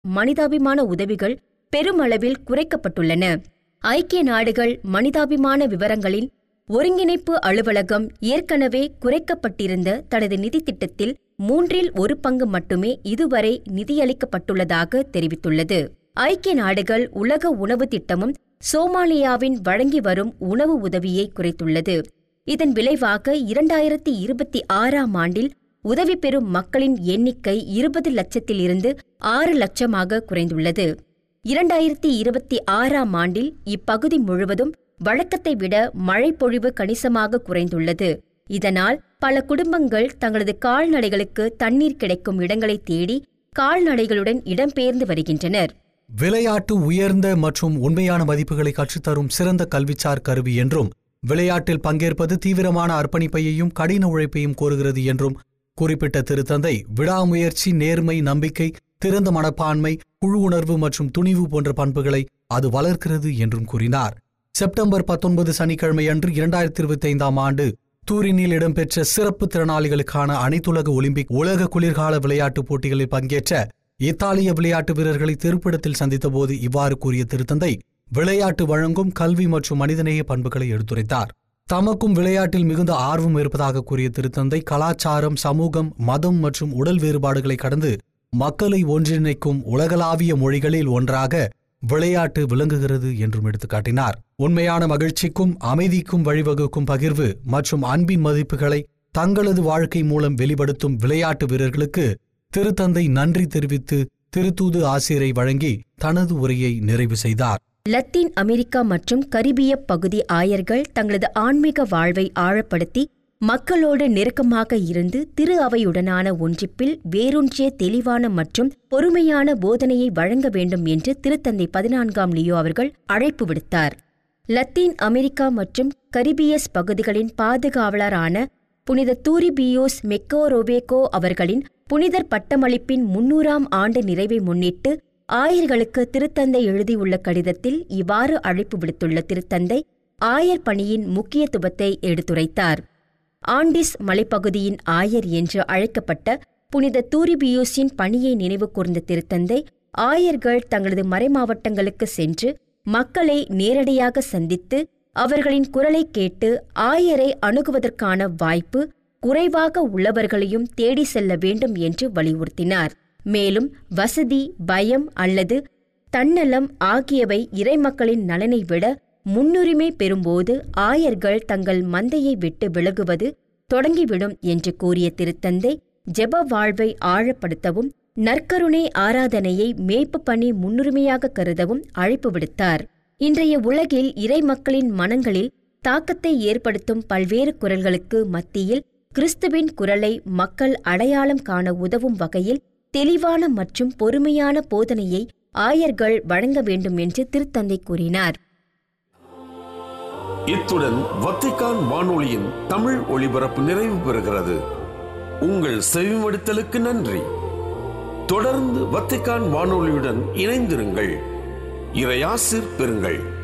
மனிதாபிமான உதவிகள் பெருமளவில் குறைக்கப்பட்டுள்ளன ஐக்கிய நாடுகள் மனிதாபிமான விவரங்களின் ஒருங்கிணைப்பு அலுவலகம் ஏற்கனவே குறைக்கப்பட்டிருந்த தனது நிதி திட்டத்தில் மூன்றில் ஒரு பங்கு மட்டுமே இதுவரை நிதியளிக்கப்பட்டுள்ளதாக தெரிவித்துள்ளது ஐக்கிய நாடுகள் உலக உணவு திட்டமும் சோமாலியாவின் வழங்கி வரும் உணவு உதவியை குறைத்துள்ளது இதன் விளைவாக இரண்டாயிரத்தி இருபத்தி ஆறாம் ஆண்டில் உதவி பெறும் மக்களின் எண்ணிக்கை இருபது லட்சத்திலிருந்து ஆறு லட்சமாக குறைந்துள்ளது இரண்டாயிரத்தி இருபத்தி ஆறாம் ஆண்டில் இப்பகுதி முழுவதும் வழக்கத்தை விட மழைப்பொழிவு கணிசமாக குறைந்துள்ளது இதனால் பல குடும்பங்கள் தங்களது கால்நடைகளுக்கு தண்ணீர் கிடைக்கும் இடங்களை தேடி கால்நடைகளுடன் இடம்பெயர்ந்து வருகின்றனர் விளையாட்டு உயர்ந்த மற்றும் உண்மையான மதிப்புகளை கற்றுத்தரும் சிறந்த கல்விசார் கருவி என்றும் விளையாட்டில் பங்கேற்பது தீவிரமான அர்ப்பணிப்பையும் கடின உழைப்பையும் கோருகிறது என்றும் குறிப்பிட்ட திருத்தந்தை விடாமுயற்சி நேர்மை நம்பிக்கை திறந்த மனப்பான்மை குழு உணர்வு மற்றும் துணிவு போன்ற பண்புகளை அது வளர்க்கிறது என்றும் கூறினார் செப்டம்பர் பத்தொன்பது சனிக்கிழமை அன்று இரண்டாயிரத்தி இருபத்தி ஐந்தாம் ஆண்டு தூரினில் இடம்பெற்ற சிறப்பு திறனாளிகளுக்கான அனைத்துலக ஒலிம்பிக் உலக குளிர்கால விளையாட்டுப் போட்டிகளில் பங்கேற்ற இத்தாலிய விளையாட்டு வீரர்களை திருப்பிடத்தில் சந்தித்தபோது இவ்வாறு கூறிய திருத்தந்தை விளையாட்டு வழங்கும் கல்வி மற்றும் மனிதநேய பண்புகளை எடுத்துரைத்தார் தமக்கும் விளையாட்டில் மிகுந்த ஆர்வம் இருப்பதாக கூறிய திருத்தந்தை கலாச்சாரம் சமூகம் மதம் மற்றும் உடல் வேறுபாடுகளை கடந்து மக்களை ஒன்றிணைக்கும் உலகளாவிய மொழிகளில் ஒன்றாக விளையாட்டு விளங்குகிறது என்றும் எடுத்துக்காட்டினார் உண்மையான மகிழ்ச்சிக்கும் அமைதிக்கும் வழிவகுக்கும் பகிர்வு மற்றும் அன்பின் மதிப்புகளை தங்களது வாழ்க்கை மூலம் வெளிப்படுத்தும் விளையாட்டு வீரர்களுக்கு திருத்தந்தை நன்றி தெரிவித்து திருத்தூது ஆசிரியரை வழங்கி தனது உரையை நிறைவு செய்தார் லத்தீன் அமெரிக்கா மற்றும் கரிபிய பகுதி ஆயர்கள் தங்களது ஆன்மீக வாழ்வை ஆழப்படுத்தி மக்களோடு நெருக்கமாக இருந்து திரு அவையுடனான ஒன்றிப்பில் வேரூன்றிய தெளிவான மற்றும் பொறுமையான போதனையை வழங்க வேண்டும் என்று திருத்தந்தை பதினான்காம் லியோ அவர்கள் அழைப்பு விடுத்தார் லத்தீன் அமெரிக்கா மற்றும் கரிபியஸ் பகுதிகளின் பாதுகாவலரான புனித தூரிபியோஸ் மெக்கோரோவேகோ அவர்களின் புனிதர் பட்டமளிப்பின் முன்னூறாம் ஆண்டு நிறைவை முன்னிட்டு ஆயர்களுக்கு திருத்தந்தை எழுதியுள்ள கடிதத்தில் இவ்வாறு அழைப்பு விடுத்துள்ள திருத்தந்தை ஆயர் பணியின் முக்கியத்துவத்தை எடுத்துரைத்தார் ஆண்டிஸ் மலைப்பகுதியின் ஆயர் என்று அழைக்கப்பட்ட புனித தூரிபியூஸின் பணியை நினைவு கூர்ந்த திருத்தந்தை ஆயர்கள் தங்களது மறைமாவட்டங்களுக்கு சென்று மக்களை நேரடியாக சந்தித்து அவர்களின் குரலை கேட்டு ஆயரை அணுகுவதற்கான வாய்ப்பு குறைவாக உள்ளவர்களையும் தேடி செல்ல வேண்டும் என்று வலியுறுத்தினார் மேலும் வசதி பயம் அல்லது தன்னலம் ஆகியவை இறைமக்களின் நலனை விட முன்னுரிமை பெறும்போது ஆயர்கள் தங்கள் மந்தையை விட்டு விலகுவது தொடங்கிவிடும் என்று கூறிய திருத்தந்தை ஜெப வாழ்வை ஆழப்படுத்தவும் நற்கருணை ஆராதனையை மேய்ப்பு பணி முன்னுரிமையாக கருதவும் அழைப்பு விடுத்தார் இன்றைய உலகில் இறைமக்களின் மனங்களில் தாக்கத்தை ஏற்படுத்தும் பல்வேறு குரல்களுக்கு மத்தியில் கிறிஸ்துவின் குரலை மக்கள் அடையாளம் காண உதவும் வகையில் தெளிவான மற்றும் பொறுமையான போதனையை ஆயர்கள் வழங்க வேண்டும் என்று திருத்தந்தை கூறினார் இத்துடன் வத்திக்கான் வானொலியின் தமிழ் ஒளிபரப்பு நிறைவு பெறுகிறது உங்கள் செவிமடுத்தலுக்கு நன்றி தொடர்ந்து வத்திக்கான் வானொலியுடன் இணைந்திருங்கள் இறையாசிர் பெறுங்கள்